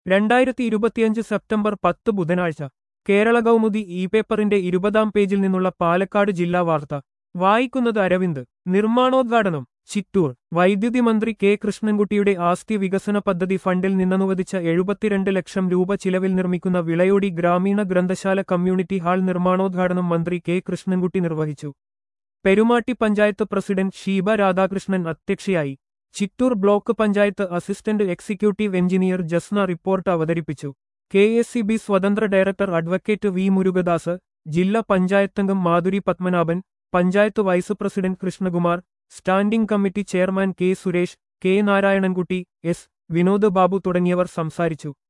രണ്ടായിരത്തി ഇരുപത്തിയഞ്ച് സെപ്റ്റംബർ പത്ത് ബുധനാഴ്ച കേരള കൗമുദി ഇ പേപ്പറിന്റെ ഇരുപതാം പേജിൽ നിന്നുള്ള പാലക്കാട് ജില്ലാ വാർത്ത വായിക്കുന്നത് അരവിന്ദ് നിർമ്മാണോദ്ഘാടനം ചിറ്റൂർ വൈദ്യുതി മന്ത്രി കെ കൃഷ്ണൻകുട്ടിയുടെ ആസ്തി വികസന പദ്ധതി ഫണ്ടിൽ നിന്നനുവദിച്ച എഴുപത്തിരണ്ട് ലക്ഷം രൂപ ചിലവിൽ നിർമ്മിക്കുന്ന വിളയോടി ഗ്രാമീണ ഗ്രന്ഥശാല കമ്മ്യൂണിറ്റി ഹാൾ നിർമ്മാണോദ്ഘാടനം മന്ത്രി കെ കൃഷ്ണൻകുട്ടി നിർവഹിച്ചു പെരുമാട്ടി പഞ്ചായത്ത് പ്രസിഡന്റ് ഷീബ രാധാകൃഷ്ണൻ അധ്യക്ഷയായി Chittur block panchayat assistant executive engineer Jasna report അവതരിപ്പിച്ചു കെ എസ് സി ബി സ്വതന്ത്ര ഡയറക്ടർ അഡ്വക്കേറ്റ് വി മുരുകദാസ് ജില്ലാ പഞ്ചായത്തംഗം Madhuri Padmanabhan panchayat vice president Krishnakumar standing committee chairman K Suresh K Narayanankutty S Vinod Babu തുടങ്ങിയവർ സംസാരിച്ചു